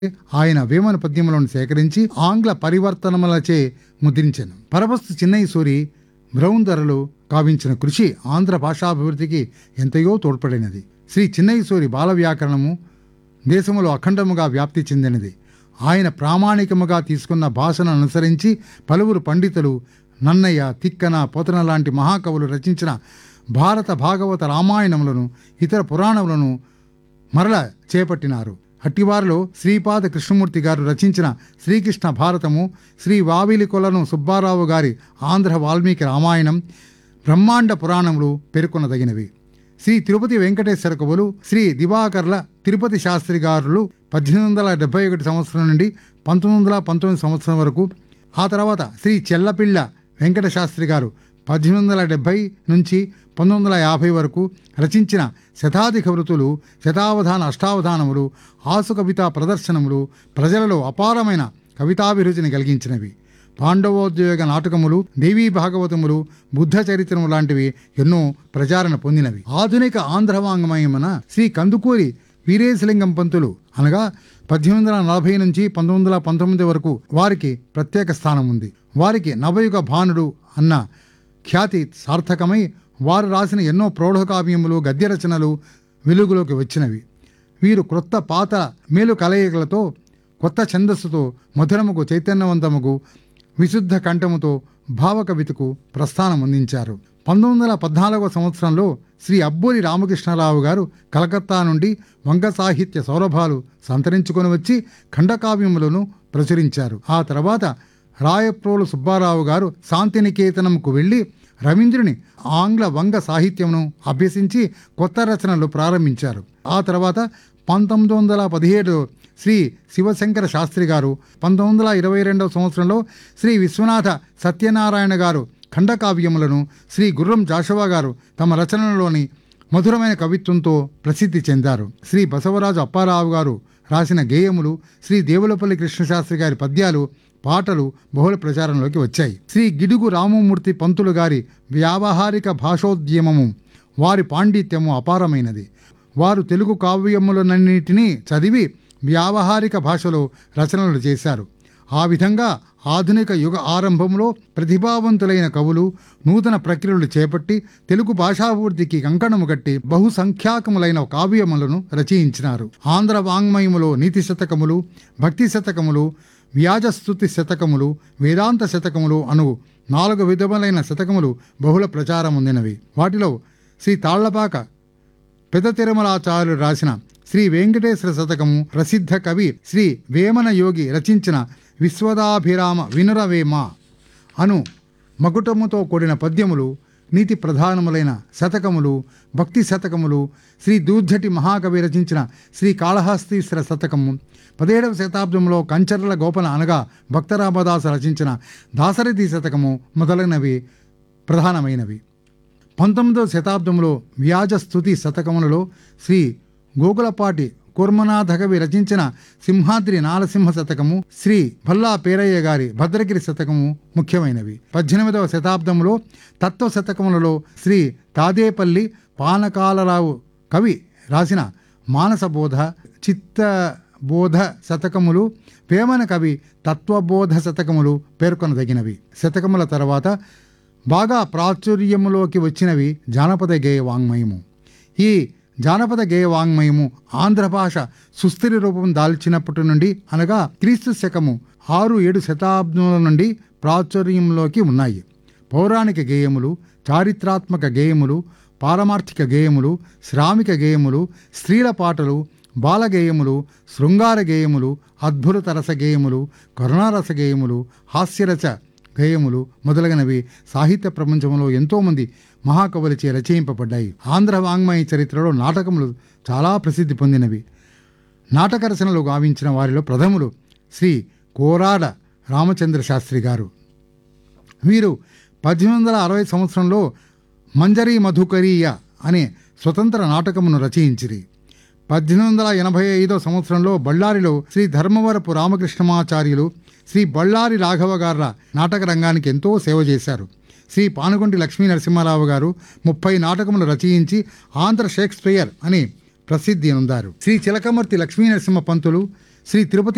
ఆయన వేమన పద్యములను సేకరించి ఆంగ్ల పరివర్తనములచే ముద్రించెను పరవస్తు చిన్నయ్య సూరి బ్రౌన్ ధరలు కావించిన కృషి ఆంధ్ర భాషాభివృద్ధికి ఎంతయో తోడ్పడినది శ్రీ చిన్నయ్య సూరి బాల వ్యాకరణము దేశములో అఖండముగా వ్యాప్తి చెందినది ఆయన ప్రామాణికముగా తీసుకున్న భాషను అనుసరించి పలువురు పండితులు నన్నయ్య తిక్కన పోతన లాంటి మహాకవులు రచించిన భారత భాగవత రామాయణములను ఇతర పురాణములను మరల చేపట్టినారు అట్టివారిలో శ్రీపాద కృష్ణమూర్తి గారు రచించిన శ్రీకృష్ణ భారతము శ్రీ వావిలి కొలను సుబ్బారావు గారి ఆంధ్ర వాల్మీకి రామాయణం బ్రహ్మాండ పురాణములు పేర్కొనదగినవి శ్రీ తిరుపతి వెంకటేశ్వర కవులు శ్రీ దివాకర్ల తిరుపతి శాస్త్రి గారులు పద్దెనిమిది వందల డెబ్బై ఒకటి సంవత్సరం నుండి పంతొమ్మిది వందల పంతొమ్మిది సంవత్సరం వరకు ఆ తర్వాత శ్రీ చెల్లపిళ్ళ వెంకట శాస్త్రి గారు పద్దెనిమిది వందల డెబ్బై నుంచి పంతొమ్మిది వందల యాభై వరకు రచించిన శతాధిక వృతులు శతావధాన అష్టావధానములు ఆసు కవితా ప్రదర్శనములు ప్రజలలో అపారమైన కవితాభిరుచిని కలిగించినవి పాండవోద్యోగ నాటకములు దేవీ భాగవతములు బుద్ధ చరిత్రము లాంటివి ఎన్నో ప్రచారణ పొందినవి ఆధునిక ఆంధ్ర వాంగ్మయమున శ్రీ కందుకూరి వీరేశలింగం పంతులు అనగా పద్దెనిమిది వందల నలభై నుంచి పంతొమ్మిది వందల పంతొమ్మిది వరకు వారికి ప్రత్యేక స్థానం ఉంది వారికి నవయుగ భానుడు అన్న ఖ్యాతి సార్థకమై వారు రాసిన ఎన్నో ప్రౌఢకావ్యములు గద్య రచనలు వెలుగులోకి వచ్చినవి వీరు క్రొత్త పాత మేలు కలయికలతో కొత్త ఛందస్సుతో మధురముకు చైతన్యవంతముకు విశుద్ధ కంఠముతో భావకవితకు ప్రస్థానం అందించారు పంతొమ్మిది వందల పద్నాలుగవ సంవత్సరంలో శ్రీ అబ్బూరి రామకృష్ణరావు గారు కలకత్తా నుండి వంగ సాహిత్య సౌరభాలు సంతరించుకొని వచ్చి ఖండకావ్యములను ప్రచురించారు ఆ తర్వాత రాయప్రోలు సుబ్బారావు గారు శాంతినికేతనంకు వెళ్ళి రవీంద్రుని ఆంగ్ల వంగ సాహిత్యమును అభ్యసించి కొత్త రచనలు ప్రారంభించారు ఆ తర్వాత పంతొమ్మిది వందల పదిహేడు శ్రీ శివశంకర శాస్త్రి గారు పంతొమ్మిది వందల ఇరవై రెండవ సంవత్సరంలో శ్రీ విశ్వనాథ సత్యనారాయణ గారు ఖండకావ్యములను శ్రీ గుర్రం జాషవా గారు తమ రచనలోని మధురమైన కవిత్వంతో ప్రసిద్ధి చెందారు శ్రీ బసవరాజు అప్పారావు గారు రాసిన గేయములు శ్రీ దేవులపల్లి కృష్ణశాస్త్రి గారి పద్యాలు పాటలు బహుళ ప్రచారంలోకి వచ్చాయి శ్రీ గిడుగు రామమూర్తి పంతులు గారి వ్యావహారిక భాషోద్యమము వారి పాండిత్యము అపారమైనది వారు తెలుగు కావ్యములన్నిటినీ చదివి వ్యావహారిక భాషలో రచనలు చేశారు ఆ విధంగా ఆధునిక యుగ ఆరంభంలో ప్రతిభావంతులైన కవులు నూతన ప్రక్రియలు చేపట్టి తెలుగు భాషాభివృద్ధికి కంకణము కట్టి బహుసంఖ్యాకములైన కావ్యములను రచయించినారు ఆంధ్ర వాంగ్మయములో నీతి శతకములు భక్తి శతకములు వ్యాజస్తుతి శతకములు వేదాంత శతకములు అను నాలుగు విధములైన శతకములు బహుళ ప్రచారం పొందినవి వాటిలో శ్రీ తాళ్లపాక పెద్ద తిరుమలాచార్యులు రాసిన శ్రీ వెంకటేశ్వర శతకము ప్రసిద్ధ కవి శ్రీ వేమన యోగి రచించిన విశ్వదాభిరామ వినురవేమ అను మకుటముతో కూడిన పద్యములు నీతి ప్రధానములైన శతకములు భక్తి శతకములు శ్రీ దూర్జటి మహాకవి రచించిన శ్రీ కాళహస్తీశ్వర శతకము పదిహేడవ శతాబ్దంలో కంచర్ల గోపన అనగా భక్తరామదాసు రచించిన దాసరథి శతకము మొదలైనవి ప్రధానమైనవి పంతొమ్మిదవ శతాబ్దంలో వ్యాజ స్థుతి శతకములలో శ్రీ గోకులపాటి కుర్మనాథ కవి రచించిన సింహాద్రి నారసింహ శతకము శ్రీ భల్లా పేరయ్య గారి భద్రగిరి శతకము ముఖ్యమైనవి పద్దెనిమిదవ శతాబ్దంలో తత్వ శతకములలో శ్రీ తాదేపల్లి పానకాలరావు కవి రాసిన మానసబోధ చిత్తబోధ శతకములు వేమన కవి తత్వబోధ శతకములు పేర్కొనదగినవి శతకముల తర్వాత బాగా ప్రాచుర్యములోకి వచ్చినవి జానపద గేయ వాంగ్మయము ఈ జానపద గేయ వాంగ్మయము ఆంధ్ర భాష సుస్థిర రూపం దాల్చినప్పటి నుండి అనగా క్రీస్తు శకము ఆరు ఏడు శతాబ్దముల నుండి ప్రాచుర్యంలోకి ఉన్నాయి పౌరాణిక గేయములు చారిత్రాత్మక గేయములు పారమార్థిక గేయములు శ్రామిక గేయములు స్త్రీల పాటలు బాలగేయములు శృంగార గేయములు అద్భుత రస గేయములు కరుణారస గేయములు హాస్యరచ గేయములు మొదలగునవి సాహిత్య ప్రపంచంలో ఎంతోమంది మహాకవులచే రచయింపబడ్డాయి ఆంధ్ర వాంగ్మయ చరిత్రలో నాటకములు చాలా ప్రసిద్ధి పొందినవి నాటక రచనలు గావించిన వారిలో ప్రథములు శ్రీ కోరాడ రామచంద్ర శాస్త్రి గారు వీరు పద్దెనిమిది వందల అరవై సంవత్సరంలో మంజరీ మధుకరీయ అనే స్వతంత్ర నాటకమును రచయించిరి పద్దెనిమిది వందల ఎనభై ఐదో సంవత్సరంలో బళ్ళారిలో శ్రీ ధర్మవరపు రామకృష్ణమాచార్యులు శ్రీ బళ్ళారి రాఘవ గార్ల నాటక రంగానికి ఎంతో సేవ చేశారు శ్రీ పానుగొంటి లక్ష్మీ నరసింహారావు గారు ముప్పై నాటకములు రచయించి ఆంధ్ర షేక్స్పియర్ అని ప్రసిద్ధి పొందారు శ్రీ చిలకమర్తి లక్ష్మీ నరసింహ పంతులు శ్రీ తిరుపతి